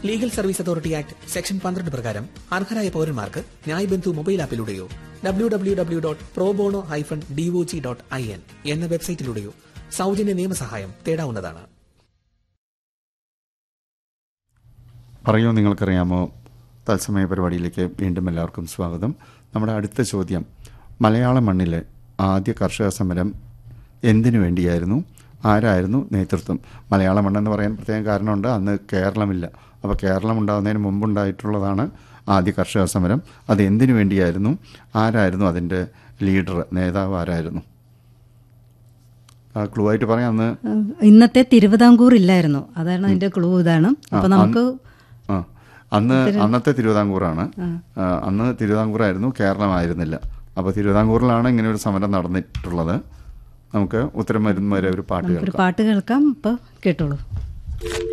legal service authority act section പന്ത്രണ്ട് പ്രകാരം അർഹരായ പൌരന്മാർക്ക് ന്യായ് ബന്ധു മൊബൈൽ ആപ്പിലൂടെയോ W W W dot probono hyphen DOJ dot I N എന്ന വെബ്സൈറ്റിലൂടെയോ സൗജന്യ നിയമസഹായം തേടാവുന്നതാണ് പറയൂ നിങ്ങൾക്കറിയാമോ തത്സമയ പരിപാടിയിലേക്ക് വീണ്ടും എല്ലാവർക്കും സ്വാഗതം നമ്മുടെ അടുത്ത ചോദ്യം മലയാള മണ്ണിലെ ആദ്യ കർഷക സമരം എന്തിനു വേണ്ടിയായിരുന്നു ആരായിരുന്നു നേതൃത്വം മലയാള മണ്ണെന്ന് പറയാൻ പ്രത്യേകം കാരണമുണ്ട് അന്ന് കേരളമില്ല അപ്പോൾ കേരളം ഉണ്ടാകുന്നതിന് മുമ്പുണ്ടായിട്ടുള്ളതാണ് ആദ്യ കർഷക സമരം അത് എന്തിനു വേണ്ടിയായിരുന്നു ആരായിരുന്നു അതിൻ്റെ ലീഡർ നേതാവ് ആരായിരുന്നു ആ ക്ലൂ ആയിട്ട് പറയാം അന്ന് ഇന്നത്തെ തിരുവിതാംകൂർ ഇല്ലായിരുന്നു അതാണ് അതിന്റെ ക്ലൂ ഇതാണ് അപ്പൊ നമുക്ക് ആ അന്ന് അന്നത്തെ തിരുവിതാംകൂറാണ് ആ, അന്ന് തിരുവിതാംകൂറായിരുന്നു കേരളമായിരുന്നില്ല അപ്പോൾ തിരുവിതാംകൂറിലാണ് ഇങ്ങനെ ഒരു സമരം നടന്നിട്ടുള്ളത് നമുക്ക് ഉത്തരം വരുന്ന വരെ ഒരു പാട്ട് ഒരു കേൾക്കാം പാട്ട് കേൾക്കാം ഇപ്പൊ കേട്ടോളൂ